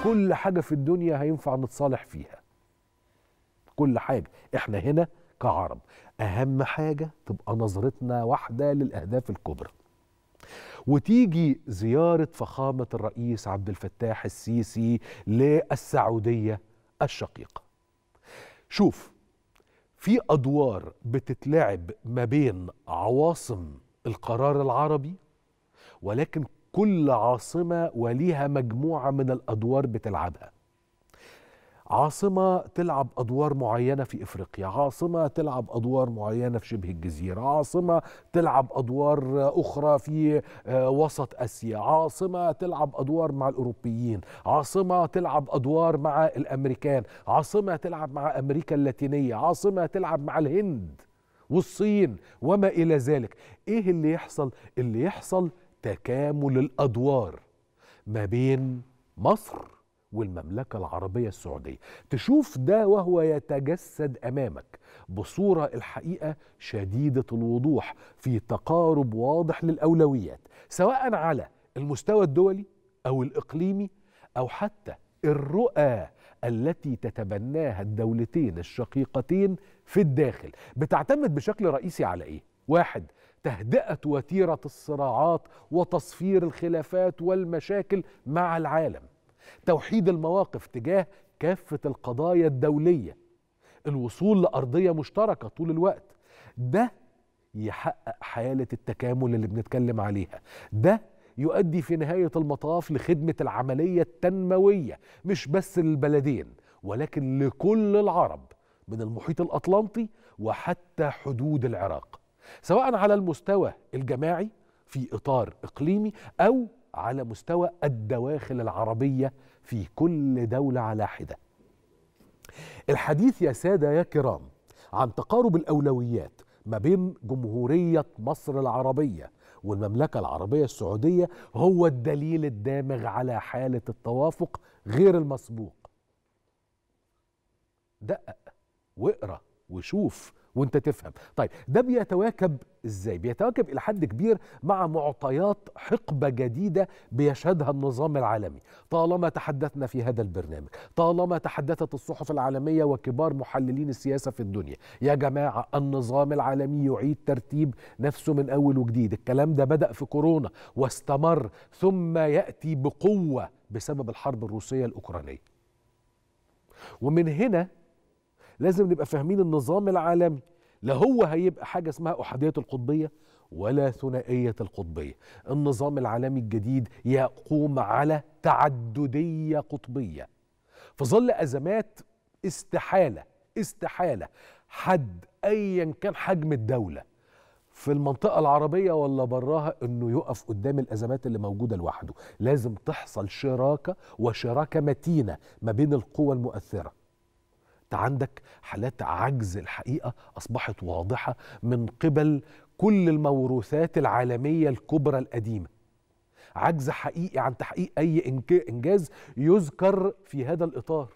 كل حاجة في الدنيا هينفع نتصالح فيها كل حاجة احنا هنا كعرب أهم حاجة تبقى نظرتنا واحدة للأهداف الكبرى وتيجي زيارة فخامة الرئيس عبد الفتاح السيسي للسعودية الشقيقة شوف في أدوار بتتلعب ما بين عواصم القرار العربي ولكن كل عاصمة وليها مجموعة من الأدوار بتلعبها عاصمة تلعب أدوار معينة في إفريقيا عاصمة تلعب أدوار معينة في شبه الجزيرة عاصمة تلعب أدوار أخرى في وسط أسيا عاصمة تلعب أدوار مع الأوروبيين عاصمة تلعب أدوار مع الأمريكان عاصمة تلعب مع أمريكا اللاتينية عاصمة تلعب مع الهند والصين وما إلى ذلك إيه اللي يحصل؟ اللي يحصل تكامل الأدوار ما بين مصر والمملكة العربية السعودية تشوف ده وهو يتجسد أمامك بصورة الحقيقة شديدة الوضوح في تقارب واضح للأولويات سواء على المستوى الدولي أو الإقليمي أو حتى الرؤى التي تتبناها الدولتين الشقيقتين في الداخل بتعتمد بشكل رئيسي على إيه؟ واحد تهدئة وتيرة الصراعات وتصفير الخلافات والمشاكل مع العالم توحيد المواقف تجاه كافة القضايا الدولية الوصول لأرضية مشتركة طول الوقت ده يحقق حالة التكامل اللي بنتكلم عليها ده يؤدي في نهاية المطاف لخدمة العملية التنموية مش بس للبلدين ولكن لكل العرب من المحيط الأطلنطي وحتى حدود العراق سواء على المستوى الجماعي في إطار إقليمي أو على مستوى الدواخل العربية في كل دولة على حدة الحديث يا سادة يا كرام عن تقارب الأولويات ما بين جمهورية مصر العربية والمملكة العربية السعودية هو الدليل الدامغ على حالة التوافق غير المسبوق دقق واقرأ وشوف وانت تفهم طيب ده بيتواكب ازاي بيتواكب الى حد كبير مع معطيات حقبه جديده بيشهدها النظام العالمي طالما تحدثنا في هذا البرنامج طالما تحدثت الصحف العالميه وكبار محللين السياسه في الدنيا يا جماعه النظام العالمي يعيد ترتيب نفسه من اول وجديد الكلام ده بدا في كورونا واستمر ثم ياتي بقوه بسبب الحرب الروسيه الاوكرانيه ومن هنا لازم نبقى فاهمين النظام العالمي لا هو هيبقى حاجة اسمها أحادية القطبية ولا ثنائية القطبية النظام العالمي الجديد يقوم على تعددية قطبية في ظل أزمات استحالة استحالة حد أيا كان حجم الدولة في المنطقة العربية ولا براها انه يقف قدام الازمات اللي موجودة لوحده لازم تحصل شراكة وشراكة متينة ما بين القوى المؤثرة انت عندك حالات عجز الحقيقه اصبحت واضحه من قبل كل الموروثات العالميه الكبرى القديمه عجز حقيقي عن تحقيق اي انجاز يذكر في هذا الاطار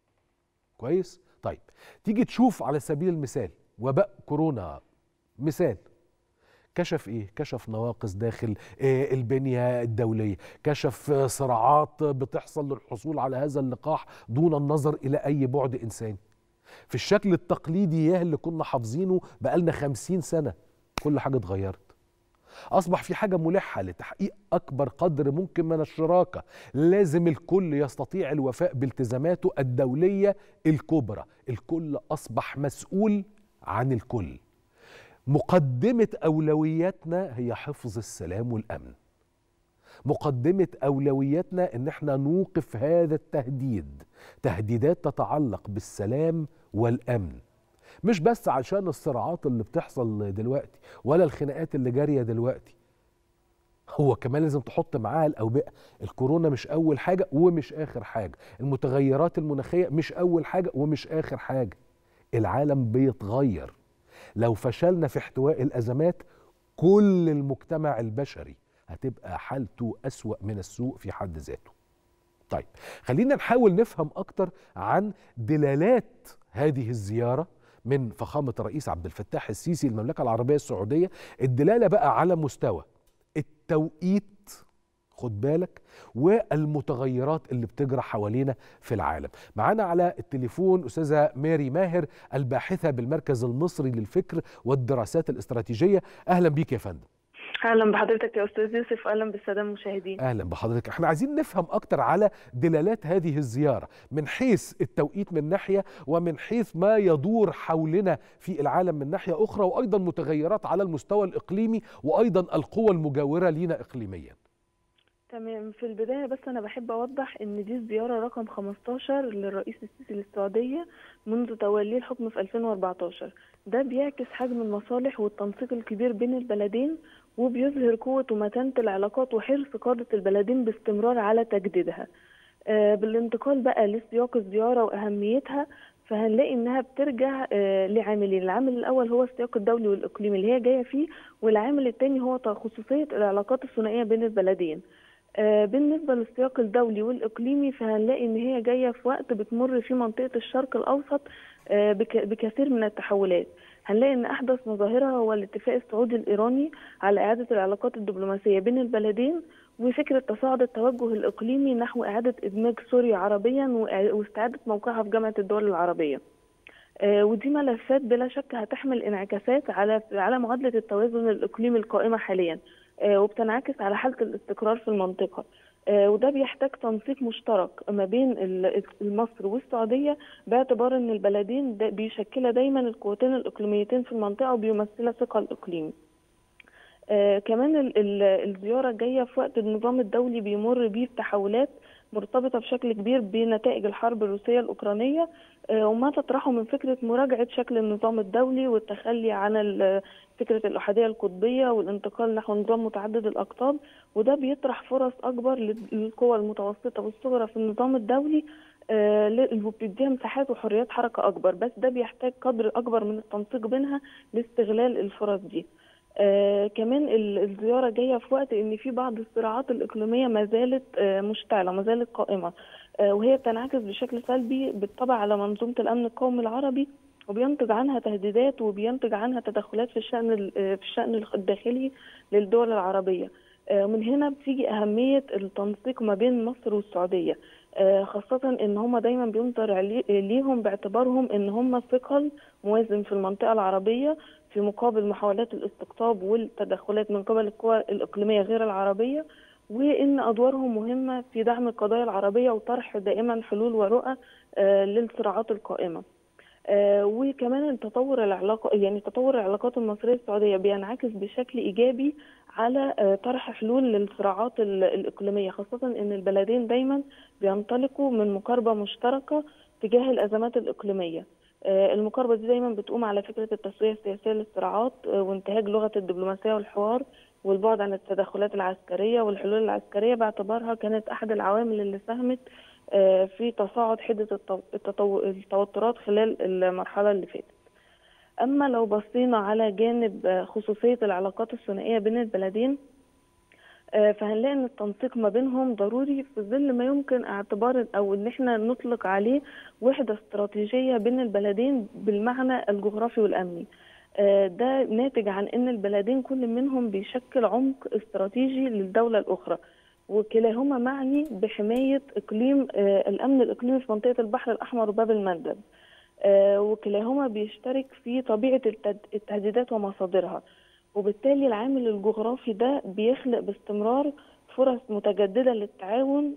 كويس طيب تيجي تشوف على سبيل المثال وباء كورونا مثال كشف ايه كشف نواقص داخل إيه البنيه الدوليه كشف صراعات بتحصل للحصول على هذا اللقاح دون النظر الى اي بعد انساني في الشكل التقليدي ياه اللي كنا حافظينه بقالنا خمسين سنه كل حاجه اتغيرت اصبح في حاجه ملحه لتحقيق اكبر قدر ممكن من الشراكه لازم الكل يستطيع الوفاء بالتزاماته الدوليه الكبرى الكل اصبح مسؤول عن الكل مقدمة أولوياتنا هي حفظ السلام والأمن مقدمة أولوياتنا إن احنا نوقف هذا التهديد تهديدات تتعلق بالسلام والأمن مش بس عشان الصراعات اللي بتحصل دلوقتي ولا الخناقات اللي جارية دلوقتي هو كمان لازم تحط معاها الأوبئة الكورونا مش أول حاجة ومش آخر حاجة المتغيرات المناخية مش أول حاجة ومش آخر حاجة العالم بيتغير لو فشلنا في احتواء الازمات كل المجتمع البشري هتبقى حالته اسوا من السوء في حد ذاته طيب خلينا نحاول نفهم اكتر عن دلالات هذه الزياره من فخامه الرئيس عبد الفتاح السيسي للمملكه العربيه السعوديه الدلاله بقى على مستوى التوقيت خد بالك والمتغيرات اللي بتجرى حوالينا في العالم معانا على التليفون أستاذة ماري ماهر الباحثة بالمركز المصري للفكر والدراسات الاستراتيجية أهلا بيك يا فندم اهلا بحضرتك يا استاذ يوسف واهلا بالساده المشاهدين اهلا بحضرتك احنا عايزين نفهم اكتر على دلالات هذه الزياره من حيث التوقيت من ناحيه ومن حيث ما يدور حولنا في العالم من ناحيه اخرى وايضا متغيرات على المستوى الاقليمي وايضا القوى المجاوره لينا اقليميا تمام في البداية بس أنا بحب أوضح إن دي الزيارة رقم 15 للرئيس السيسي للسعودية منذ توليه الحكم في 2014 ده بيعكس حجم المصالح والتنسيق الكبير بين البلدين وبيظهر قوة ومتانة العلاقات وحرص قادة البلدين باستمرار على تجديدها آه بالانتقال بقى لسياق الزيارة وأهميتها فهنلاقي انها بترجع آه لعاملين العامل الاول هو السياق الدولي والاقليمي اللي هي جايه فيه والعامل الثاني هو خصوصيه العلاقات الثنائيه بين البلدين آه بالنسبة للسياق الدولي والإقليمي فهنلاقي إن هي جاية في وقت بتمر فيه منطقة الشرق الأوسط آه بكثير من التحولات هنلاقي ان احدث مظاهرها هو الاتفاق السعودي الايراني على اعاده العلاقات الدبلوماسيه بين البلدين وفكره تصاعد التوجه الاقليمي نحو اعاده ادماج سوريا عربيا واستعاده موقعها في جامعه الدول العربيه. آه ودي ملفات بلا شك هتحمل انعكاسات على على معادله التوازن الاقليمي القائمه حاليا آه وبتنعكس على حاله الاستقرار في المنطقه. آه وده بيحتاج تنسيق مشترك ما بين مصر والسعودية باعتبار ان البلدين دا بيشكلا دايما القوتين الاقليميتين في المنطقة وبيمثلا ثقل اقليمي آه كمان ال ال الزيارة الجاية في وقت النظام الدولي بيمر بيه بتحولات مرتبطة بشكل كبير بنتائج الحرب الروسية الأوكرانية آه وما تطرحه من فكرة مراجعة شكل النظام الدولي والتخلي عن فكرة الأحادية القطبية والانتقال نحو نظام متعدد الأقطاب وده بيطرح فرص أكبر للقوى المتوسطة والصغرى في النظام الدولي وبيديها مساحات وحريات حركة أكبر بس ده بيحتاج قدر أكبر من التنسيق بينها لاستغلال الفرص دي آه كمان الزيارة جاية في وقت إن في بعض الصراعات الإقليمية ما زالت آه مشتعلة ما زالت قائمة آه وهي بتنعكس بشكل سلبي بالطبع على منظومة الأمن القومي العربي وبينتج عنها تهديدات وبينتج عنها تدخلات في الشأن في الشأن الداخلي للدول العربية من هنا بتيجي أهمية التنسيق ما بين مصر والسعودية خاصة إن هم دايما بينظر ليهم باعتبارهم إن هم ثقل موازن في المنطقة العربية في مقابل محاولات الاستقطاب والتدخلات من قبل القوى الإقليمية غير العربية وإن أدوارهم مهمة في دعم القضايا العربية وطرح دائما حلول ورؤى للصراعات القائمة. آه وكمان التطور العلاقه يعني تطور العلاقات المصريه السعوديه بينعكس بشكل ايجابي على آه طرح حلول للصراعات الاقليميه خاصه ان البلدين دايما بينطلقوا من مقاربه مشتركه تجاه الازمات الاقليميه آه المقاربه دي دايما بتقوم على فكره التسويه السياسيه للصراعات وانتهاج لغه الدبلوماسيه والحوار والبعد عن التدخلات العسكريه والحلول العسكريه باعتبارها كانت احد العوامل اللي ساهمت في تصاعد حدة التوترات خلال المرحلة اللي فاتت أما لو بصينا على جانب خصوصية العلاقات الثنائية بين البلدين فهنلاقي ان التنسيق ما بينهم ضروري في ظل ما يمكن اعتبار او ان احنا نطلق عليه وحده استراتيجيه بين البلدين بالمعنى الجغرافي والامني. ده ناتج عن ان البلدين كل منهم بيشكل عمق استراتيجي للدوله الاخرى. وكلاهما معني بحماية إقليم آه الأمن الإقليمي في منطقة البحر الأحمر وباب المندب آه وكلاهما بيشترك في طبيعة التهديدات ومصادرها وبالتالي العامل الجغرافي ده بيخلق باستمرار فرص متجددة للتعاون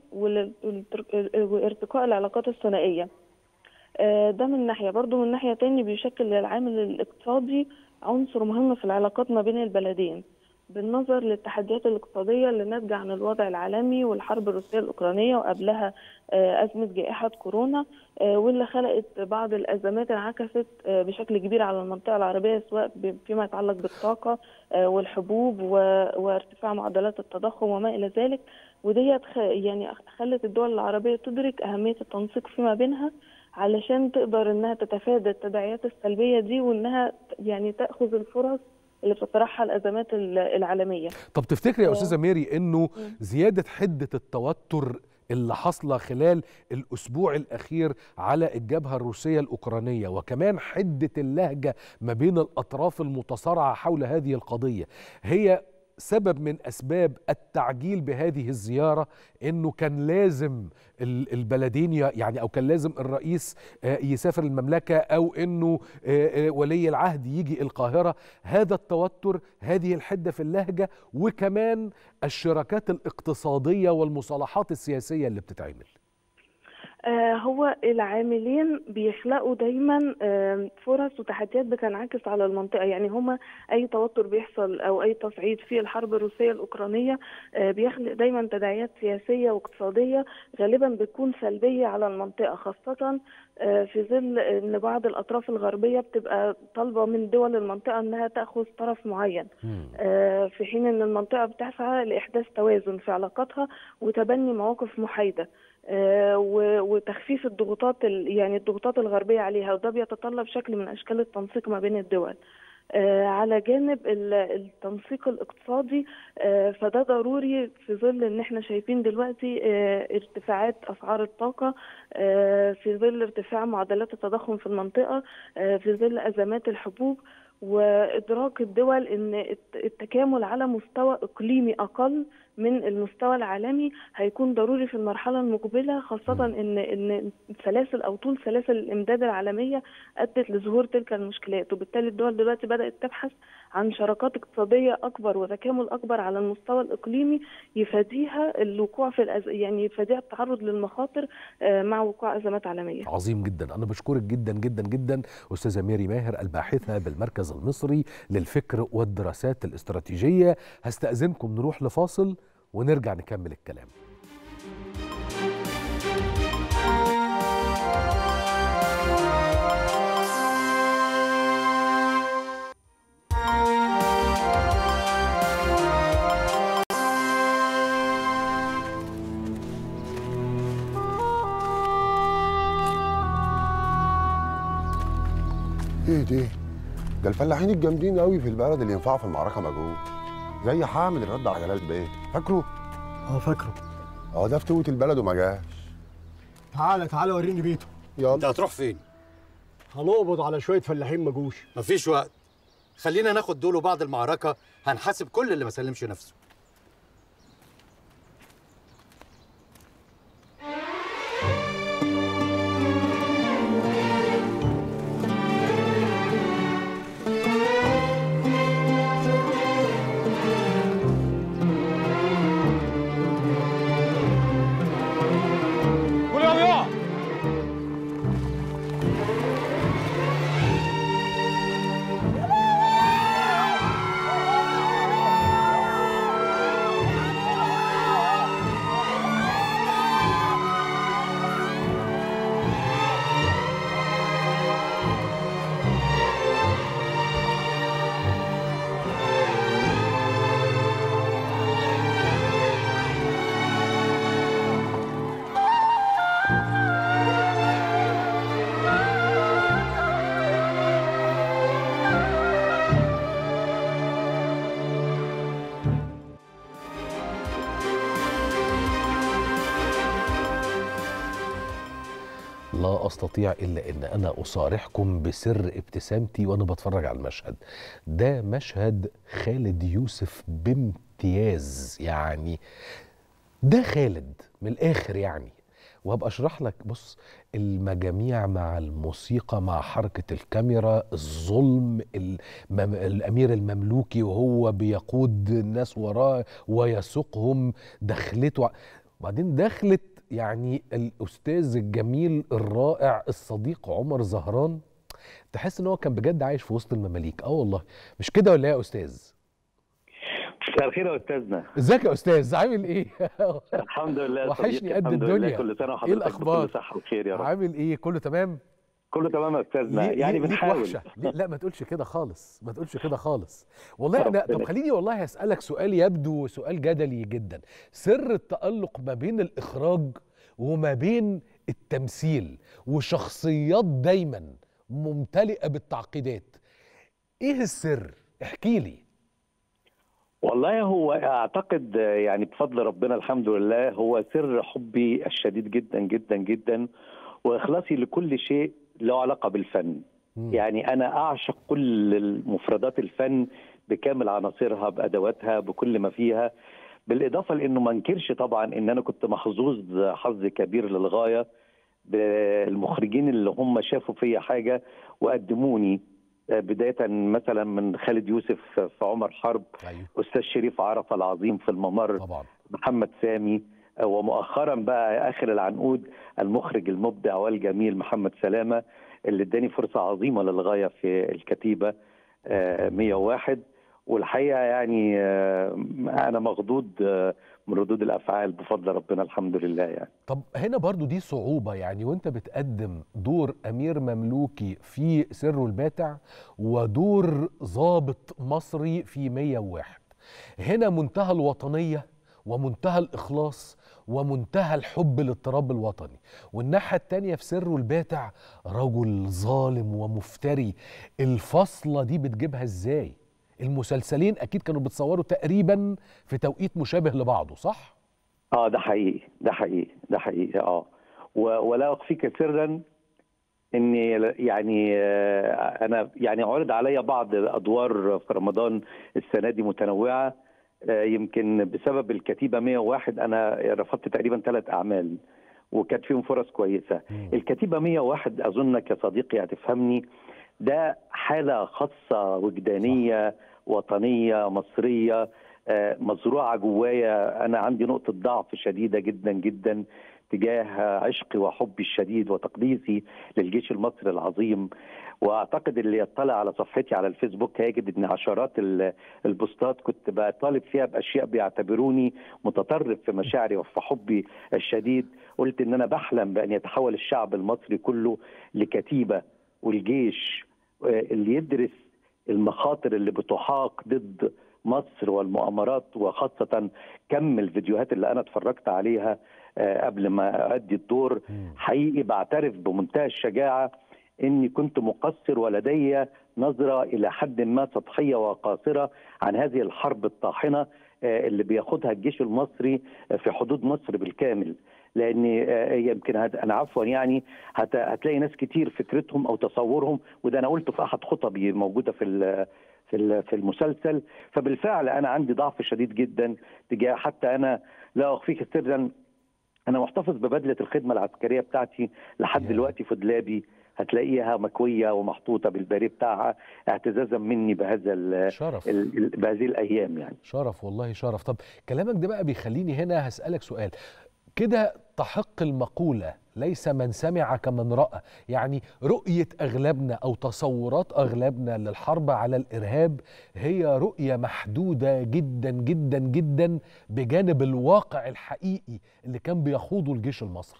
وارتقاء العلاقات الثنائية آه ده من ناحية برضو من ناحية تاني بيشكل العامل الاقتصادي عنصر مهم في العلاقات ما بين البلدين بالنظر للتحديات الاقتصادية اللي ناتجة عن الوضع العالمي والحرب الروسية الأوكرانية وقبلها أزمة جائحة كورونا واللي خلقت بعض الأزمات انعكست بشكل كبير على المنطقة العربية سواء فيما يتعلق بالطاقة والحبوب وارتفاع معدلات التضخم وما إلى ذلك وديت يعني خلت الدول العربية تدرك أهمية التنسيق فيما بينها علشان تقدر انها تتفادى التداعيات السلبيه دي وانها يعني تاخذ الفرص اللي بتطرحها الازمات العالميه. طب تفتكري يا استاذه ميري انه زياده حده التوتر اللي حاصله خلال الاسبوع الاخير على الجبهه الروسيه الاوكرانيه وكمان حده اللهجه ما بين الاطراف المتصارعه حول هذه القضيه هي سبب من اسباب التعجيل بهذه الزياره انه كان لازم ال- البلدين ي- يعني او كان لازم الرئيس آه، يسافر المملكه او انه آه، آه، ولي العهد يجي القاهره هذا التوتر هذه الحده في اللهجه وكمان الشراكات الاقتصاديه والمصالحات السياسيه اللي بتتعمل آه، هو العاملين بيخلقوا دايما آه، فرص وتحديات بتنعكس على المنطقة يعني هما أي توتر بيحصل أو أي تصعيد في الحرب الروسية الأوكرانية آه، بيخلق دايما تداعيات سياسية واقتصادية غالبا بتكون سلبية على المنطقة خاصة آه، في ظل أن بعض الأطراف الغربية بتبقى طالبة من دول المنطقة أنها تأخذ طرف معين مم. آه، في حين ان المنطقه بتسعى لاحداث توازن في علاقاتها وتبني مواقف محايده آه، و- وتخفيف الضغوطات ال- يعني الضغوطات الغربيه عليها وده بيتطلب شكل من اشكال التنسيق ما بين الدول آه، على جانب ال- التنسيق الاقتصادي آه، فده ضروري في ظل ان احنا شايفين دلوقتي آه، ارتفاعات اسعار الطاقه آه، في ظل ارتفاع معدلات التضخم في المنطقه آه، في ظل ازمات الحبوب وادراك الدول ان الت- التكامل على مستوى اقليمي اقل من المستوى العالمي هيكون ضروري في المرحله المقبله خاصه ان ان سلاسل او طول سلاسل الامداد العالميه ادت لظهور تلك المشكلات وبالتالي الدول دلوقتي بدات تبحث عن شراكات اقتصاديه اكبر وتكامل اكبر على المستوى الاقليمي يفاديها الوقوع في الأز... يعني يفاديها التعرض للمخاطر آه، مع وقوع ازمات عالميه عظيم جدا انا بشكرك جدا جدا جدا استاذه ميري ماهر الباحثه بالمركز المصري للفكر والدراسات الاستراتيجيه هستاذنكم نروح لفاصل ونرجع نكمل الكلام ايه ده؟ ده الفلاحين الجامدين قوي في البلد اللي ينفعوا في المعركه مجهول زي حامد الرد على جلال بيه فاكره؟ اه فاكره اه ده فتوة البلد وما جاش تعالى تعالى وريني بيته انت يلا هتروح فين؟ هنقبض على شويه فلاحين مجوش مفيش وقت خلينا ناخد دول وبعد المعركة هنحاسب كل اللي ما سلمش نفسه لا استطيع الا ان انا اصارحكم بسر ابتسامتي وانا بتفرج على المشهد ده مشهد خالد يوسف بامتياز يعني ده خالد من الاخر يعني وهبقى اشرح لك بص المجاميع مع الموسيقى مع حركه الكاميرا الظلم المم... الامير المملوكي وهو بيقود الناس وراه ويسوقهم دخلته ع- وبعدين دخلت يعني الاستاذ الجميل الرائع الصديق عمر زهران تحس ان هو كان بجد عايش في وسط المماليك اه والله مش كده ولا ايه يا استاذ مساء الخير يا استاذنا ازيك يا استاذ عامل ايه الحمد لله يا وحشني صديقي، قد الحمد لله. الدنيا. كل سنه إيه وحضرتك الأخبار؟ بكل صحه وخير يا رب عامل ايه كله تمام كله تمام يا استاذنا ليه- يعني ليه- ليك بنحاول وحشة. ليه- لا ما تقولش كده خالص ما تقولش كده خالص والله انا طب ربنا خليني والله اسالك سؤال يبدو سؤال جدلي جدا سر التالق ما بين الاخراج وما بين التمثيل وشخصيات دايما ممتلئه بالتعقيدات ايه السر احكي لي والله هو اعتقد يعني بفضل ربنا الحمد لله هو سر حبي الشديد جدا جدا جدا واخلاصي لكل شيء له علاقه بالفن مم. يعني انا اعشق كل مفردات الفن بكامل عناصرها بادواتها بكل ما فيها بالاضافه لانه ما انكرش طبعا ان انا كنت محظوظ حظ كبير للغايه بالمخرجين اللي هم شافوا فيا حاجه وقدموني بدايه مثلا من خالد يوسف في عمر حرب ايوه استاذ شريف عرفه العظيم في الممر طبعا محمد سامي ومؤخرا بقى اخر العنقود المخرج المبدع والجميل محمد سلامه اللي اداني فرصه عظيمه للغايه في الكتيبه آه، 101 والحقيقه يعني آه، انا مخضوض آه، من ردود الافعال بفضل ربنا الحمد لله يعني طب هنا برضو دي صعوبة يعني وانت بتقدم دور أمير مملوكي في سر الباتع ودور ضابط مصري في 101 هنا منتهى الوطنية ومنتهى الإخلاص ومنتهى الحب للتراب الوطني والناحية التانية في سر الباتع رجل ظالم ومفتري الفصلة دي بتجيبها ازاي المسلسلين أكيد كانوا بتصوروا تقريبا في توقيت مشابه لبعضه صح؟ اه ده حقيقي ده حقيقي ده حقيقي اه و- ولا اخفيك سرا اني يعني آه، انا يعني عرض عليا بعض الادوار في رمضان السنه دي متنوعه آه، يمكن بسبب الكتيبه 101 انا رفضت تقريبا ثلاث اعمال وكانت فيهم فرص كويسه الكتيبه 101 اظنك يا صديقي هتفهمني ده حاله خاصه وجدانيه وطنيه مصريه آه، مزروعه جوايا انا عندي نقطه ضعف شديده جدا جدا تجاه عشقي وحبي الشديد وتقديسي للجيش المصري العظيم واعتقد اللي يطلع على صفحتي على الفيسبوك هيجد ان عشرات ال- البوستات كنت بطالب فيها باشياء بيعتبروني متطرف في مشاعري وفي حبي الشديد قلت ان انا بحلم بان يتحول الشعب المصري كله لكتيبه والجيش آه، اللي يدرس المخاطر اللي بتحاق ضد مصر والمؤامرات وخاصة كم الفيديوهات اللي أنا اتفرجت عليها آه، قبل ما أدي الدور حقيقي بعترف بمنتهى الشجاعة إني كنت مقصر ولدي نظرة إلى حد ما سطحية وقاصرة عن هذه الحرب الطاحنة آه، اللي بياخدها الجيش المصري آه، في حدود مصر بالكامل لان آه، يمكن هت- انا عفوا يعني هت- هتلاقي ناس كتير فكرتهم او تصورهم وده انا قلته في احد خطبي موجوده في ال- في ال- في المسلسل فبالفعل انا عندي ضعف شديد جدا تجاه حتى انا لا اخفيك سرا انا محتفظ ببدله الخدمه العسكريه بتاعتي لحد يا. دلوقتي في دولابي هتلاقيها مكويه ومحطوطه بالباريه بتاعها اعتزازا مني بهذا ال- شرف ال- ال- بهذه الايام يعني شرف والله شرف طب كلامك ده بقى بيخليني هنا هسألك سؤال كده تحق المقولة ليس من سمع كمن رأى يعني رؤية أغلبنا أو تصورات أغلبنا للحرب على الإرهاب هي رؤية محدودة جدا جدا جدا بجانب الواقع الحقيقي اللي كان بيخوضه الجيش المصري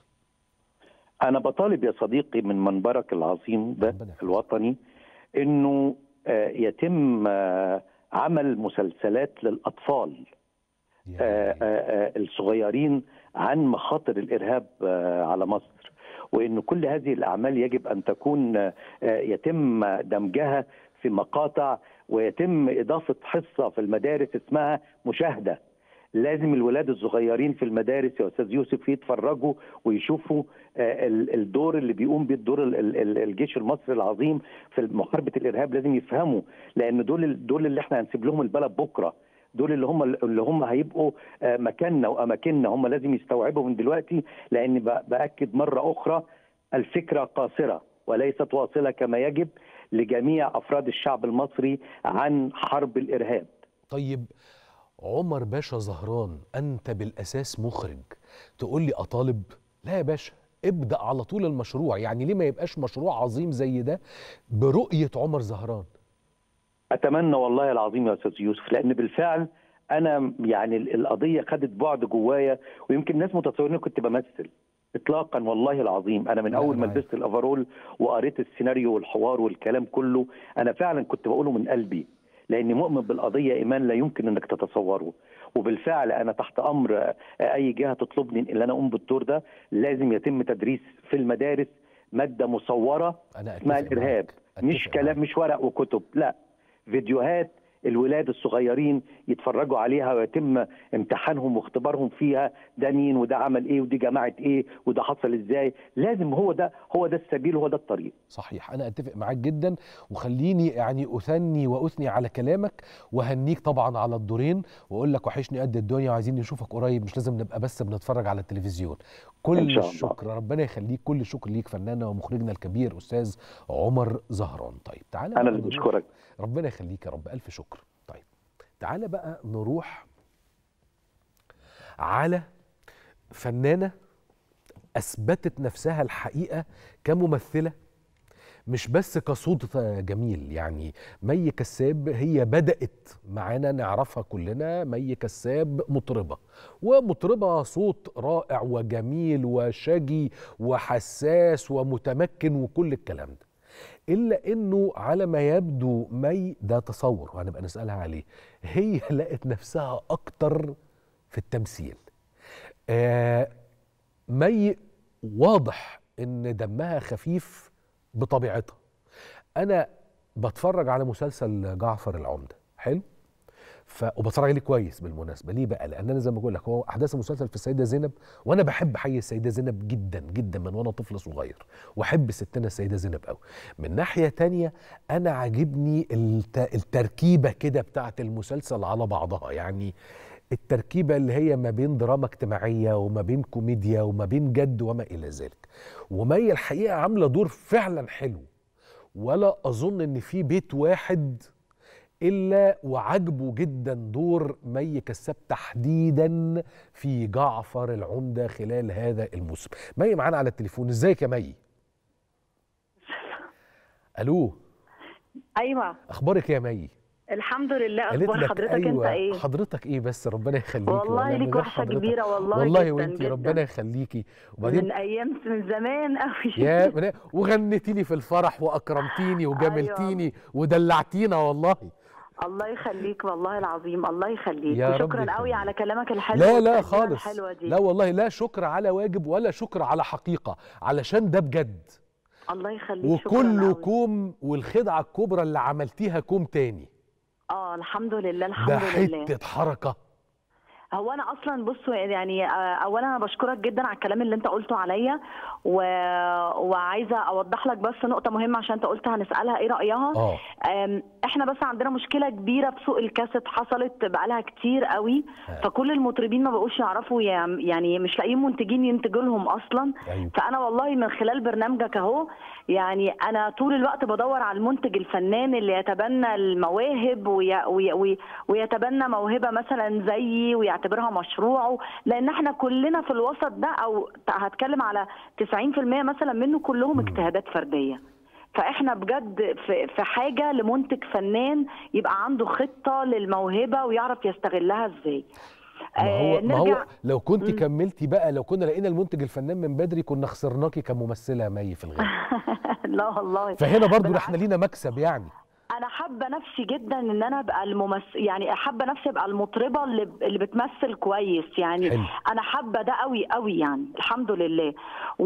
انا بطالب يا صديقي من منبرك العظيم ده ربنا يحفظك. الوطني انه آه، يتم آه، عمل مسلسلات للاطفال يا آه، آه، آه، الصغيرين عن مخاطر الارهاب آه، على مصر وان كل هذه الاعمال يجب ان تكون آه، آه، يتم دمجها في مقاطع ويتم اضافه حصه في المدارس اسمها مشاهده لازم الولاد الصغيرين في المدارس يا استاذ يوسف يتفرجوا ويشوفوا آه، ال- الدور اللي بيقوم بيه الدور ال- ال- ال- الجيش المصري العظيم في محاربه الارهاب لازم يفهموا لان دول ال- دول اللي احنا هنسيب لهم البلد بكره دول اللي هم اللي هم هيبقوا آه، مكاننا واماكننا هم لازم يستوعبوا من دلوقتي لان ب- باكد مره اخرى الفكره قاصره وليست واصله كما يجب لجميع افراد الشعب المصري عن حرب الارهاب طيب عمر باشا زهران انت بالاساس مخرج تقول لي اطالب لا يا باشا ابدا على طول المشروع يعني ليه ما يبقاش مشروع عظيم زي ده برؤيه عمر زهران اتمنى والله العظيم يا استاذ يوسف لان بالفعل انا يعني ال- القضيه خدت بعد جوايا ويمكن الناس متصورين كنت بمثل اطلاقا والله العظيم انا من لا، اول ما أنا عارف. لبست الافرول وقريت السيناريو والحوار والكلام كله انا فعلا كنت بقوله من قلبي لاني مؤمن بالقضيه ايمان لا يمكن انك تتصوره وبالفعل انا تحت امر آه، اي جهه تطلبني ان انا اقوم بالدور ده لازم يتم تدريس في المدارس ماده مصوره انا اسمها أتفق الارهاب معاك. مش أتفق كلام معاك. مش ورق وكتب لا فيديوهات الولاد الصغيرين يتفرجوا عليها ويتم امتحانهم واختبارهم فيها ده مين وده عمل ايه ودي جماعه ايه وده حصل ازاي لازم هو ده هو ده السبيل وهو ده الطريق صحيح انا اتفق معاك جدا وخليني يعني اثني واثني على كلامك وهنيك طبعا على الدورين واقول لك وحشني قد الدنيا وعايزين نشوفك قريب مش لازم نبقى بس بنتفرج على التلفزيون كل إن شاء الله. الشكر ربنا يخليك كل الشكر ليك فنانه ومخرجنا الكبير استاذ عمر زهران طيب تعالى انا بقى اللي نروح- بشكرك ربنا يخليك يا رب الف شكر طيب تعالى بقى نروح على فنانه اثبتت نفسها الحقيقه كممثله مش بس كصوت جميل يعني مي كساب هي بدأت معانا نعرفها كلنا مي كساب مطربة ومطربة صوت رائع وجميل وشجي وحساس ومتمكن وكل الكلام ده إلا إنه على ما يبدو مي ده تصور وهنبقى نسألها عليه هي لقت نفسها أكتر في التمثيل آه مي واضح إن دمها خفيف بطبيعتها انا بتفرج على مسلسل جعفر العمده حلو ف وبتفرج عليه كويس بالمناسبه ليه بقى لان انا زي ما بقول لك هو احداث المسلسل في السيده زينب وانا بحب حي السيده زينب جدا جدا من وانا طفل صغير واحب ستنا السيده زينب قوي من ناحيه تانية انا عاجبني الت... التركيبه كده بتاعه المسلسل على بعضها يعني التركيبة اللي هي ما بين دراما اجتماعية وما بين كوميديا وما بين جد وما إلى ذلك ومي الحقيقة عاملة دور فعلا حلو ولا أظن إن في بيت واحد إلا وعجبه جدا دور مي كساب تحديدا في جعفر العمدة خلال هذا الموسم مي معانا على التليفون ازيك يا مي ألو ايوه أخبارك يا مي الحمد لله قالت اخبار لك حضرتك أيوة انت ايه حضرتك ايه بس ربنا يخليكي والله من ليك غير وحشه حضرتك. كبيره والله والله جدا وانتي جدا. ربنا يخليكي وبعدين من ايام من زمان قوي يا من- وغنيتي لي في الفرح واكرمتيني وجملتيني ودلعتينا والله الله يخليك والله العظيم الله يخليك يا رب وشكرا قوي يخليك. على كلامك الحلو لا لا والتقديمة خالص الحلوه دي لا والله لا شكر على واجب ولا شكر على حقيقة علشان ده بجد الله يخليك شكرا وكله قوي. كوم والخدعة الكبرى اللي عملتيها كوم تاني اه الحمد لله الحمد ده لله حتة حركة هو انا اصلا بصوا يعني آه، اولا انا بشكرك جدا على الكلام اللي انت قلته عليا و... وعايزه اوضح لك بس نقطه مهمه عشان انت قلت هنسالها ايه رايها اه أم، احنا بس عندنا مشكله كبيره في سوق الكاسيت حصلت بقالها كتير قوي فكل المطربين ما بقوش يعرفوا يعم- يعني مش لاقيين منتجين ينتجوا لهم اصلا ايوه فانا والله من خلال برنامجك اهو يعني انا طول الوقت بدور على المنتج الفنان اللي يتبنى المواهب وي وي وي ويتبنى موهبه مثلا زيي ويعتبرها مشروعه لان احنا كلنا في الوسط ده او هتكلم على 90% مثلا منه كلهم اجتهادات فرديه فاحنا بجد في في حاجه لمنتج فنان يبقى عنده خطه للموهبه ويعرف يستغلها ازاي ما هو آه، ما هو نرجع لو كنت مم. كملتي بقى لو كنا لقينا المنتج الفنان من بدري كنا خسرناكي كممثلة يا مي في الغالب لا والله فهنا برضو بالعكس. احنا لينا مكسب يعني انا حابه نفسي جدا ان انا ابقى الممثل يعني حابه نفسي ابقى المطربه اللي اللي بتمثل كويس يعني حلو. انا حابه ده قوي قوي يعني الحمد لله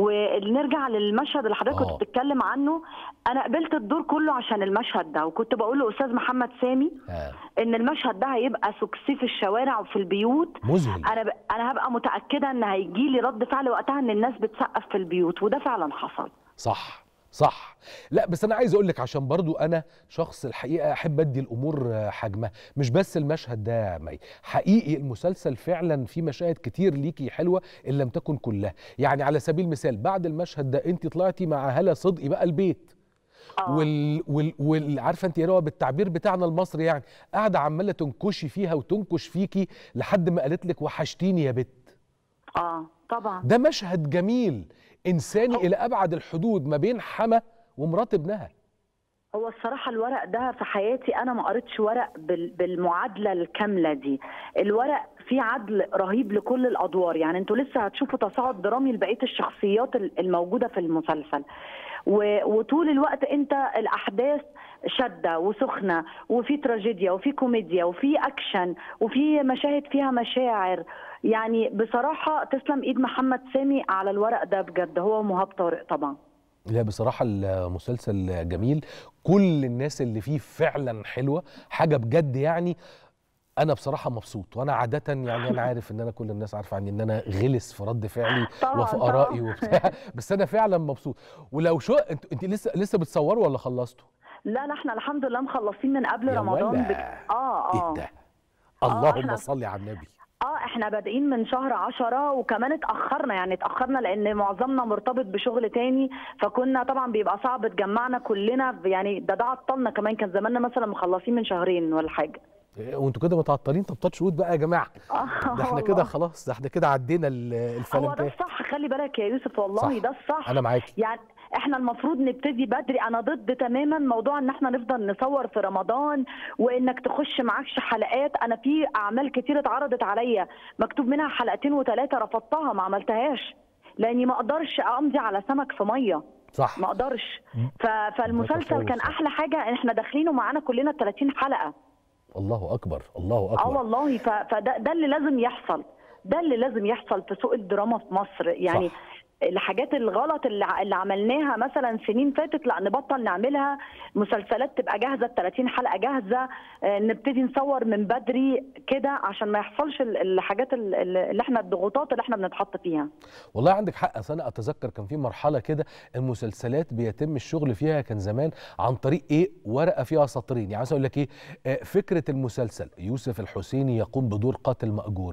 ونرجع للمشهد اللي حضرتك آه. كنت بتتكلم عنه انا قبلت الدور كله عشان المشهد ده وكنت بقول لاستاذ محمد سامي آه. ان المشهد ده هيبقى سكسي في الشوارع وفي البيوت مذهل انا ب... انا هبقى متاكده ان هيجي لي رد فعل وقتها ان الناس بتسقف في البيوت وده فعلا حصل صح صح لا بس انا عايز اقول لك عشان برضو انا شخص الحقيقه احب ادي الامور آه، حجمها مش بس المشهد ده يا مي حقيقي المسلسل فعلا فيه مشاهد كتير ليكي حلوه ان لم تكن كلها يعني على سبيل المثال بعد المشهد ده انت طلعتي مع هلا صدقي بقى البيت آه. وال وال وال عارفه انت ايه هو بالتعبير بتاعنا المصري يعني قاعده عماله تنكشي فيها وتنكش فيكي لحد ما قالت لك وحشتيني يا بت اه طبعا ده مشهد جميل انساني الى ابعد الحدود ما بين حما ومرات ابنها هو الصراحة الورق ده في حياتي أنا ما قريتش ورق بال- بالمعادلة الكاملة دي الورق فيه عدل رهيب لكل الأدوار يعني انتوا لسه هتشوفوا تصاعد درامي لبقية الشخصيات ال- الموجودة في المسلسل و- وطول الوقت انت الأحداث شدة وسخنة وفي تراجيديا وفي كوميديا وفي أكشن وفي مشاهد فيها مشاعر يعني بصراحة تسلم إيد محمد سامي على الورق ده بجد هو ومهاب طارق طبعا لا بصراحة المسلسل جميل كل الناس اللي فيه فعلا حلوة حاجة بجد يعني أنا بصراحة مبسوط وأنا عادة يعني أنا عارف إن أنا كل الناس عارفة عني إن أنا غلس في رد فعلي طبعاً، وفي طبعاً. آرائي وبتاع بس أنا فعلا مبسوط ولو شو أنت أنت لسه لسه بتصوروا ولا خلصتوا؟ لا لا احنا الحمد لله مخلصين من قبل يا رمضان ولا. بك... اه اه إيه ده؟ اللهم إحنا- صل على النبي اه احنا بادئين من شهر عشرة وكمان اتأخرنا يعني اتأخرنا لأن معظمنا مرتبط بشغل تاني فكنا طبعا بيبقى صعب تجمعنا كلنا يعني ده ده عطلنا كمان كان زماننا مثلا مخلصين من شهرين ولا حاجة إيه، وانتوا كده متعطلين طب تاتش وود بقى يا جماعة اه ده احنا والله. كده خلاص ده احنا كده عدينا ال- هو ده الفلنتات الصح خلي بالك يا يوسف والله صح. ده الصح أنا معاكي يعني احنا المفروض نبتدي بدري انا ضد تماما موضوع ان احنا نفضل نصور في رمضان وانك تخش معكش حلقات انا في اعمال كتير اتعرضت عليا مكتوب منها حلقتين وثلاثه رفضتها ما عملتهاش لاني ما اقدرش امضي على سمك في ميه صح ما اقدرش ف... فالمسلسل تفاوت كان صح. احلى حاجه ان احنا داخلينه معانا كلنا 30 حلقه الله أكبر الله اه أكبر والله ف... فده ده اللي لازم يحصل ده اللي لازم يحصل في سوق الدراما في مصر يعني صح. الحاجات الغلط اللي, ع- اللي عملناها مثلا سنين فاتت لا نبطل نعملها مسلسلات تبقى جاهزه 30 حلقه جاهزه آه، نبتدي نصور من بدري كده عشان ما يحصلش ال- الحاجات ال- ال- اللي احنا الضغوطات اللي احنا بنتحط فيها والله عندك حق أصل انا اتذكر كان في مرحله كده المسلسلات بيتم الشغل فيها كان زمان عن طريق ايه ورقه فيها سطرين يعني مثلا اقول لك ايه آه، فكره المسلسل يوسف الحسيني يقوم بدور قاتل ماجور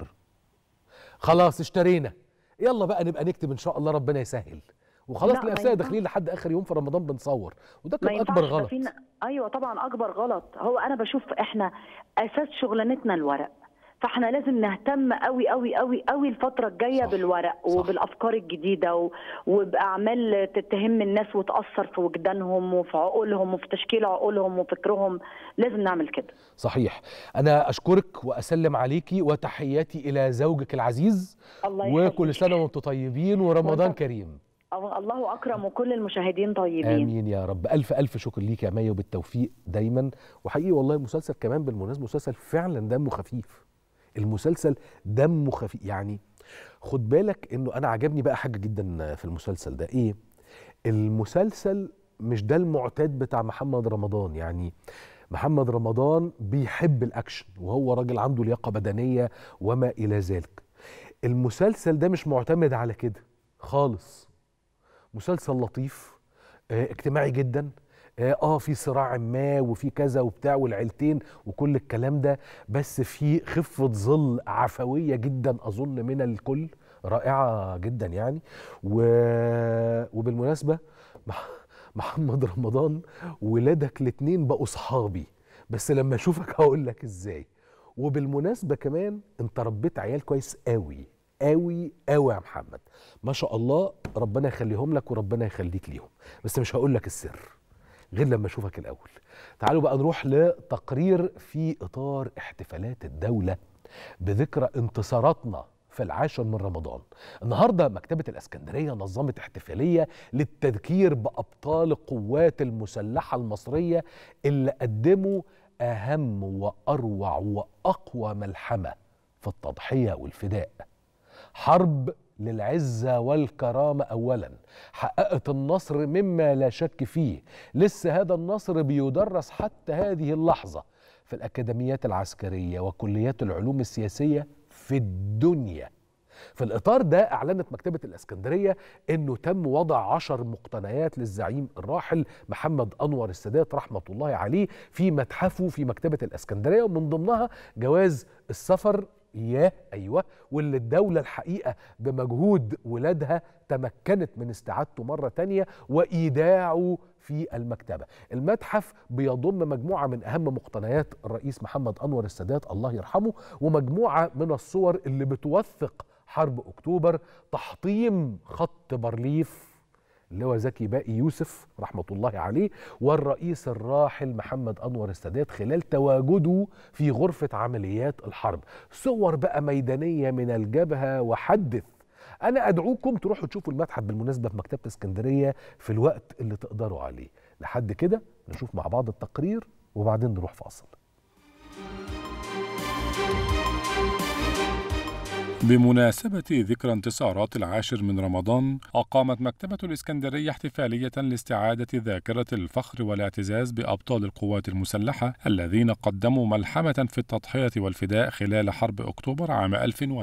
خلاص اشترينا يلا بقى نبقى نكتب ان شاء الله ربنا يسهل وخلاص لا، ما تلاقي نفسنا ينفعش. داخلين لحد اخر يوم في رمضان بنصور وده ما كان ينفعش اكبر ده غلط فينا ايوه طبعا اكبر غلط هو انا بشوف احنا اساس شغلانتنا الورق فاحنا لازم نهتم قوي قوي قوي قوي الفتره الجايه صح، بالورق صح. وبالافكار الجديده و... وباعمال تتهم الناس وتاثر في وجدانهم وفي عقولهم وفي تشكيل عقولهم وفكرهم لازم نعمل كده صحيح انا اشكرك واسلم عليكي وتحياتي الى زوجك العزيز الله يخليك وكل سنه وانتم طيبين ورمضان وأنت- كريم أو- الله اكرم وكل المشاهدين طيبين امين يا رب الف الف شكر ليك يا مي وبالتوفيق دايما وحقيقي والله المسلسل كمان بالمناسبه مسلسل فعلا دمه خفيف المسلسل دمه خفيف يعني خد بالك انه انا عجبني بقى حاجه جدا في المسلسل ده ايه المسلسل مش ده المعتاد بتاع محمد رمضان يعني محمد رمضان بيحب الاكشن وهو راجل عنده لياقه بدنيه وما الى ذلك المسلسل ده مش معتمد على كده خالص مسلسل لطيف آه، اجتماعي جدا اه آه، في صراع ما وفي كذا وبتاع والعيلتين وكل الكلام ده بس في خفة ظل عفوية جدا أظن من الكل رائعة جدا يعني و... وبالمناسبة مح- محمد رمضان ولادك الاتنين بقوا صحابي بس لما اشوفك هقول لك ازاي وبالمناسبة كمان انت ربيت عيال كويس قوي قوي قوي يا محمد ما شاء الله ربنا يخليهم لك وربنا يخليك ليهم بس مش هقول لك السر غير لما اشوفك الاول تعالوا بقى نروح لتقرير في اطار احتفالات الدوله بذكرى انتصاراتنا في العاشر من رمضان النهارده مكتبه الاسكندريه نظمت احتفاليه للتذكير بابطال القوات المسلحه المصريه اللي قدموا اهم واروع واقوى ملحمه في التضحيه والفداء حرب للعزة والكرامة أولا حققت النصر مما لا شك فيه لسه هذا النصر بيدرس حتى هذه اللحظة في الأكاديميات العسكرية وكليات العلوم السياسية في الدنيا في الإطار ده أعلنت مكتبة الإسكندرية أنه تم وضع عشر مقتنيات للزعيم الراحل محمد أنور السادات رحمة الله عليه في متحفه في مكتبة الإسكندرية ومن ضمنها جواز السفر ياه ايوه واللي الدوله الحقيقه بمجهود ولادها تمكنت من استعادته مره تانية وايداعه في المكتبه. المتحف بيضم مجموعه من اهم مقتنيات الرئيس محمد انور السادات الله يرحمه ومجموعه من الصور اللي بتوثق حرب اكتوبر تحطيم خط بارليف اللي هو زكي باقي يوسف رحمة الله عليه والرئيس الراحل محمد أنور السادات خلال تواجده في غرفة عمليات الحرب صور بقى ميدانية من الجبهة وحدث أنا أدعوكم تروحوا تشوفوا المتحف بالمناسبة في مكتبة اسكندرية في الوقت اللي تقدروا عليه لحد كده نشوف مع بعض التقرير وبعدين نروح فاصل بمناسبة ذكرى انتصارات العاشر من رمضان أقامت مكتبة الإسكندرية احتفالية لاستعادة ذاكرة الفخر والاعتزاز بأبطال القوات المسلحة الذين قدموا ملحمة في التضحية والفداء خلال حرب أكتوبر عام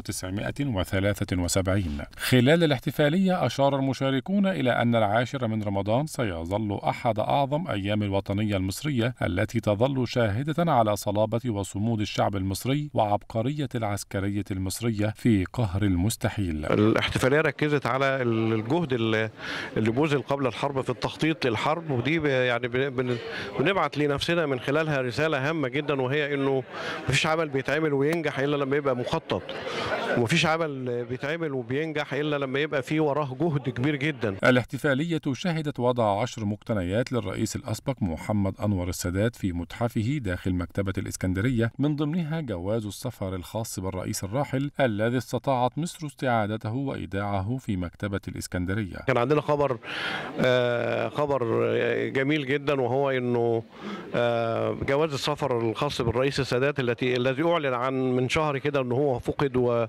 1973 خلال الاحتفالية أشار المشاركون إلى أن العاشر من رمضان سيظل أحد أعظم أيام الوطنية المصرية التي تظل شاهدة على صلابة وصمود الشعب المصري وعبقرية العسكرية المصرية في قهر المستحيل الاحتفاليه ركزت على الجهد اللي اللي بذل قبل الحرب في التخطيط للحرب ودي ب- يعني بن- بن- بنبعت لنفسنا من خلالها رساله هامه جدا وهي انه مفيش عمل بيتعمل وينجح الا لما يبقى مخطط ومفيش عمل بيتعمل وبينجح الا لما يبقى فيه وراه جهد كبير جدا الاحتفالية شهدت وضع عشر مقتنيات للرئيس الأسبق محمد أنور السادات في متحفه داخل مكتبة الإسكندرية من ضمنها جواز السفر الخاص بالرئيس الراحل الذي استطاعت مصر استعادته وإيداعه في مكتبة الإسكندرية كان عندنا خبر آه، خبر آه، جميل جدا وهو انه آه، جواز السفر الخاص بالرئيس السادات التي الذي اعلن عن من شهر كده انه هو فقد و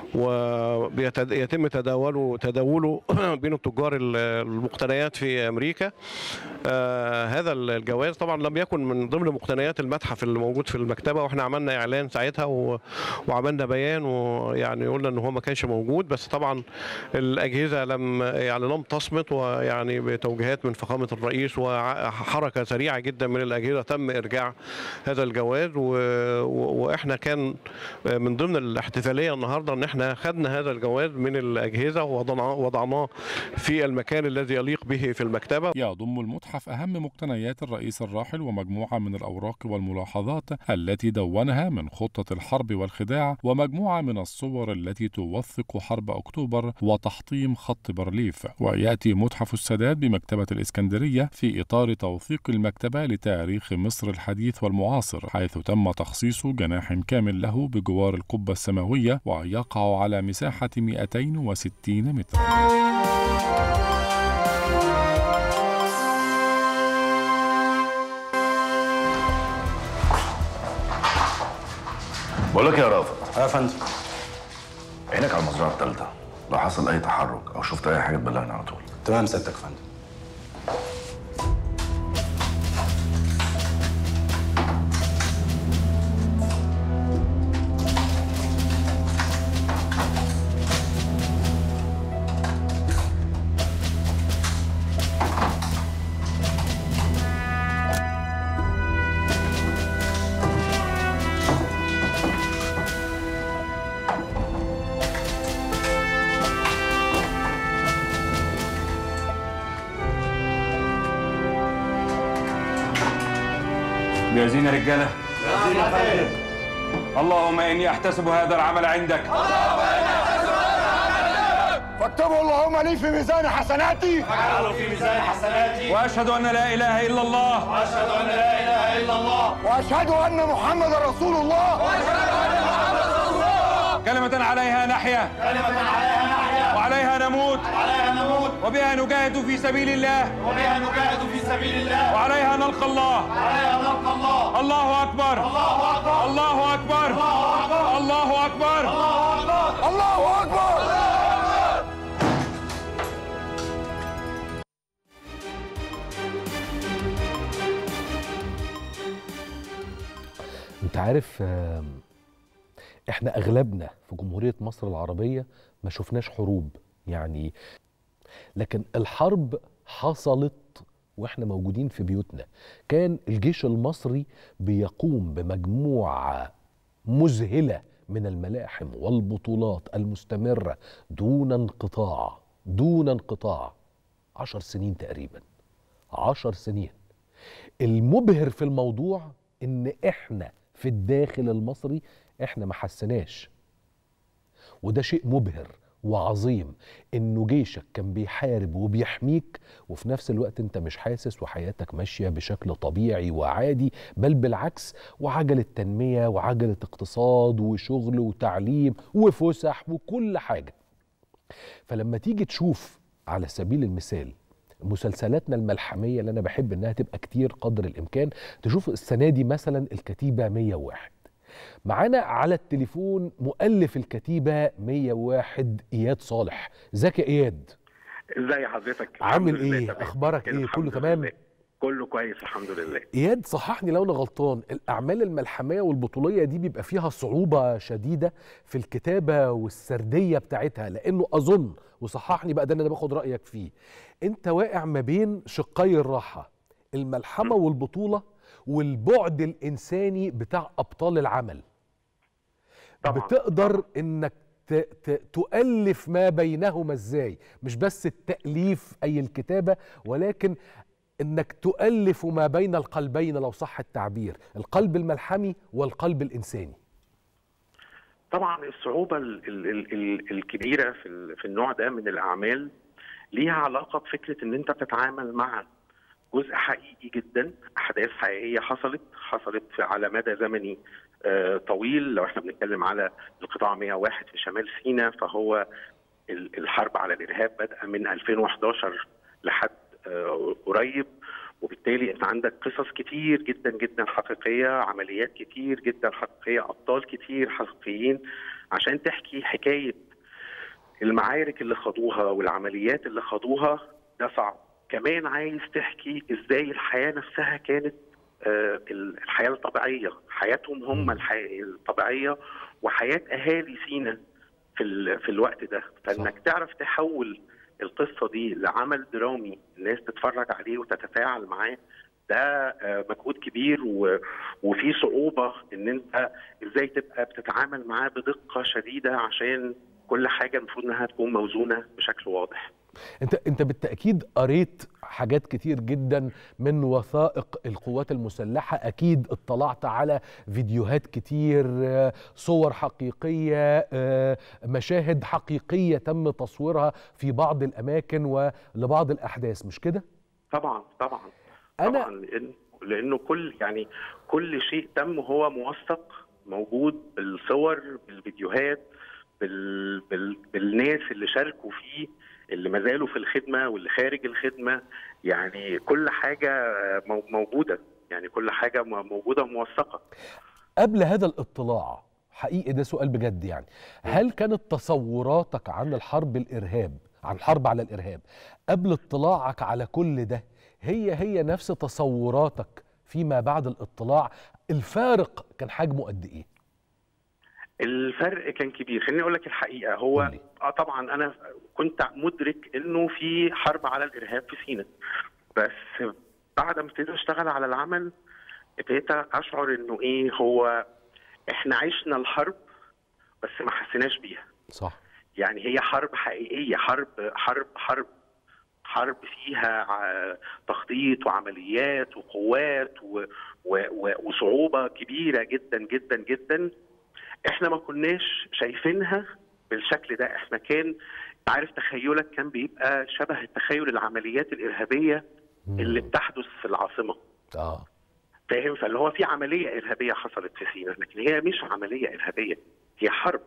ويتم تداوله تداوله بين التجار ال- المقتنيات في امريكا آه، هذا الجواز طبعا لم يكن من ضمن مقتنيات المتحف اللي موجود في المكتبه واحنا عملنا اعلان ساعتها و- وعملنا بيان ويعني قلنا ان هو ما كانش موجود بس طبعا الاجهزه لم يعني لم تصمت ويعني بتوجيهات من فخامه الرئيس وحركه سريعه جدا من الاجهزه تم ارجاع هذا الجواز و... و... واحنا كان من ضمن الاحتفاليه النهارده ان احنا خدنا هذا الجواز من الاجهزه ووضعناه وضعناه في المكان الذي يليق به في المكتبه يضم المتحف أهم مقتنيات الرئيس الراحل ومجموعة من الأوراق والملاحظات التي دونها من خطة الحرب والخداع ومجموعة من الصور التي توثق حرب أكتوبر وتحطيم خط بارليف ويأتي متحف السادات بمكتبة الإسكندرية في إطار توثيق المكتبة لتاريخ مصر الحديث والمعاصر حيث تم تخصيص جناح كامل له بجوار القبة السماوية ويقع على مساحة 260 متر بقول لك يا رافض يا فندم عينك على المزرعه الثالثه لو حصل اي تحرك او شفت اي حاجه تبلغني على طول تمام سيادتك يا فندم جاهزين يا رجاله اللهم اني احتسب هذا العمل عندك فاكتبوا اللهم لي في ميزان حسناتي واجعله في ميزان حسناتي واشهد ان لا اله الا الله واشهد ان لا اله الا الله واشهد ان محمد رسول الله كلمة عليها نحيا كلمة عليها نحيا وعليها نموت وعليها نموت وبها نجاهد في سبيل الله وبها نجاهد في سبيل الله وعليها نلقى الله وعليها نلقى الله الله اكبر الله اكبر الله اكبر الله اكبر الله اكبر الله اكبر انت عارف آم، احنا اغلبنا في جمهورية مصر العربية ما شفناش حروب يعني لكن الحرب حصلت واحنا موجودين في بيوتنا كان الجيش المصري بيقوم بمجموعة مذهلة من الملاحم والبطولات المستمرة دون انقطاع دون انقطاع عشر سنين تقريبا عشر سنين المبهر في الموضوع ان احنا في الداخل المصري احنا ما حسناش وده شيء مبهر وعظيم انه جيشك كان بيحارب وبيحميك وفي نفس الوقت انت مش حاسس وحياتك ماشيه بشكل طبيعي وعادي بل بالعكس وعجله تنميه وعجله اقتصاد وشغل وتعليم وفسح وكل حاجه فلما تيجي تشوف على سبيل المثال مسلسلاتنا الملحمية اللي أنا بحب إنها تبقى كتير قدر الإمكان تشوف السنة دي مثلا الكتيبة 101 معانا على التليفون مؤلف الكتيبه 101 اياد صالح ازيك يا اياد ازي حضرتك عامل الحمد لله ايه تمام. اخبارك ايه الحمد كله تمام لله. كله كويس الحمد لله اياد صححني لو انا غلطان الاعمال الملحميه والبطوليه دي بيبقى فيها صعوبه شديده في الكتابه والسرديه بتاعتها لانه اظن وصححني بقى ده اللي انا باخد رايك فيه انت واقع ما بين شقي الراحه الملحمه والبطوله والبعد الانساني بتاع ابطال العمل طبعا بتقدر انك ت- ت- تؤلف ما بينهما ازاي مش بس التأليف أي الكتابة ولكن انك تؤلف ما بين القلبين لو صح التعبير القلب الملحمي والقلب الإنساني طبعا الصعوبه ال ال ال ال الكبيره في ال- في النوع ده من الاعمال ليها علاقه بفكره ان انت بتتعامل مع جزء حقيقي جدا احداث حقيقيه حصلت حصلت في على مدى زمني آه، طويل لو احنا بنتكلم على القطاع 101 في شمال سيناء فهو ال- الحرب على الارهاب بدأ من 2011 لحد آه، قريب وبالتالي انت عندك قصص كتير جدا جدا حقيقيه عمليات كتير جدا حقيقيه ابطال كتير حقيقيين عشان تحكي حكايه المعارك اللي خاضوها والعمليات اللي خاضوها ده صعب كمان عايز تحكي ازاي الحياه نفسها كانت آه، الحياه الطبيعيه حياتهم هم الحياه الطبيعيه وحياه اهالي سينا في ال- في الوقت ده فانك تعرف تحول القصه دي لعمل درامي الناس تتفرج عليه وتتفاعل معاه ده آه، مجهود كبير و- وفي صعوبه ان انت ازاي تبقى بتتعامل معاه بدقه شديده عشان كل حاجه المفروض انها تكون موزونه بشكل واضح انت انت بالتاكيد قريت حاجات كتير جدا من وثائق القوات المسلحه اكيد اطلعت على فيديوهات كتير آه، صور حقيقيه آه، مشاهد حقيقيه تم تصويرها في بعض الاماكن ولبعض الاحداث مش كده طبعا طبعا أنا- طبعا لأن لانه كل يعني كل شيء تم هو موثق موجود بالصور بالفيديوهات بال بال بالناس اللي شاركوا فيه اللي ما زالوا في الخدمه واللي خارج الخدمه يعني كل حاجه مو- موجوده يعني كل حاجه م- موجوده موثقه قبل هذا الاطلاع حقيقي ده سؤال بجد يعني هل كانت تصوراتك عن الحرب الارهاب عن الحرب على الارهاب قبل اطلاعك على كل ده هي هي نفس تصوراتك فيما بعد الاطلاع الفارق كان حجمه قد ايه الفرق كان كبير خليني اقول لك الحقيقه هو اه طبعا انا كنت مدرك انه في حرب على الارهاب في سيناء بس بعد ما ابتديت اشتغل على العمل ابتديت اشعر انه ايه هو احنا عشنا الحرب بس ما حسيناش بيها صح يعني هي حرب حقيقيه حرب حرب حرب حرب فيها ع- تخطيط وعمليات وقوات و و و وصعوبه كبيره جدا جدا جدا احنا ما كناش شايفينها بالشكل ده احنا كان عارف تخيلك كان بيبقى شبه التخيل العمليات الارهابيه اللي بتحدث في العاصمه اه فاهم فاللي هو في عمليه ارهابيه حصلت في سيناء لكن هي مش عمليه ارهابيه هي حرب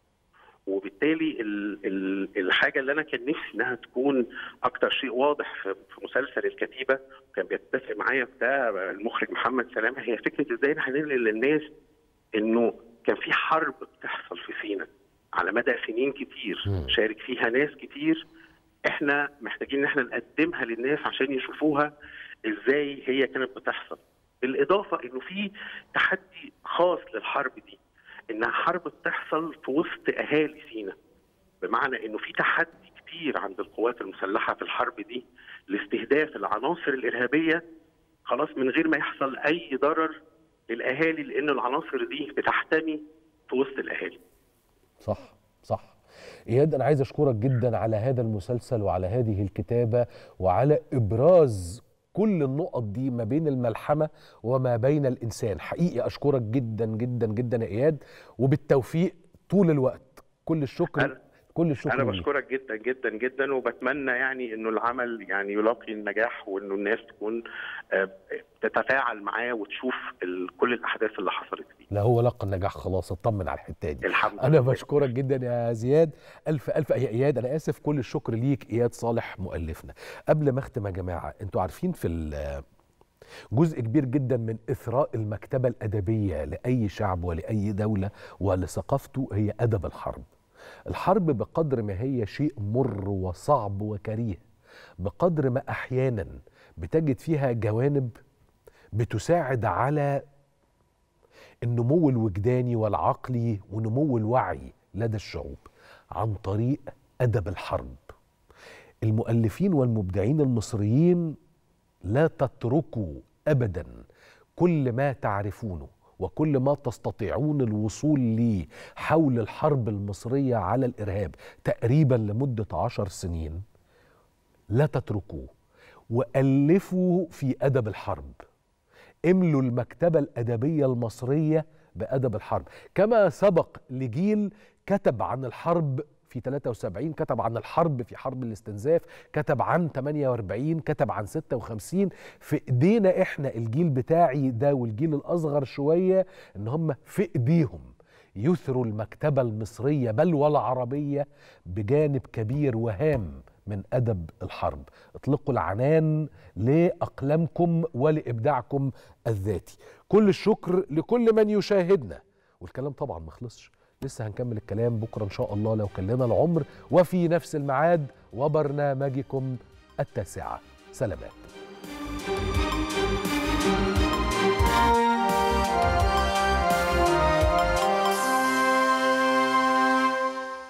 وبالتالي ال ال الحاجه اللي انا كان نفسي انها تكون اكتر شيء واضح في, في مسلسل الكتيبه وكان بيتفق معايا في ده المخرج محمد سلامه هي فكره ازاي احنا ننقل للناس انه كان في حرب بتحصل في سيناء على مدى سنين كتير شارك فيها ناس كتير احنا محتاجين ان احنا نقدمها للناس عشان يشوفوها ازاي هي كانت بتحصل بالاضافه انه في تحدي خاص للحرب دي انها حرب بتحصل في وسط اهالي سيناء بمعنى انه في تحدي كتير عند القوات المسلحه في الحرب دي لاستهداف العناصر الارهابيه خلاص من غير ما يحصل اي ضرر للاهالي لان العناصر دي بتحتمي في وسط الاهالي صح صح اياد انا عايز اشكرك جدا على هذا المسلسل وعلى هذه الكتابه وعلى ابراز كل النقط دي ما بين الملحمه وما بين الانسان حقيقي اشكرك جدا جدا جدا يا اياد وبالتوفيق طول الوقت كل الشكر كل الشكر انا ليك. بشكرك جدا جدا جدا وبتمنى يعني انه العمل يعني يلاقي النجاح وانه الناس تكون آه، تتفاعل معاه وتشوف ال- كل الاحداث اللي حصلت فيه لا هو لقى النجاح خلاص اطمن على الحته دي الحمد انا بشكرك جدا يا زياد الف الف يا اياد انا اسف كل الشكر ليك اياد صالح مؤلفنا قبل ما اختم يا جماعه انتوا عارفين في ال- جزء كبير جدا من إثراء المكتبة الأدبية لأي شعب ولأي دولة ولثقافته هي أدب الحرب الحرب بقدر ما هي شيء مر وصعب وكريه بقدر ما أحيانا بتجد فيها جوانب بتساعد على النمو الوجداني والعقلي ونمو الوعي لدى الشعوب عن طريق أدب الحرب المؤلفين والمبدعين المصريين لا تتركوا ابدا كل ما تعرفونه وكل ما تستطيعون الوصول ليه حول الحرب المصريه على الارهاب تقريبا لمده عشر سنين لا تتركوه والفوا في ادب الحرب املوا المكتبه الادبيه المصريه بادب الحرب كما سبق لجيل كتب عن الحرب في 73 كتب عن الحرب في حرب الاستنزاف كتب عن 48 كتب عن 56 في ايدينا احنا الجيل بتاعي ده والجيل الاصغر شويه ان هم في ايديهم يثروا المكتبه المصريه بل والعربيه بجانب كبير وهام من ادب الحرب اطلقوا العنان لاقلامكم ولابداعكم الذاتي كل الشكر لكل من يشاهدنا والكلام طبعا ما خلصش لسه هنكمل الكلام بكره ان شاء الله لو كان لنا العمر وفي نفس الميعاد وبرنامجكم التاسعه سلامات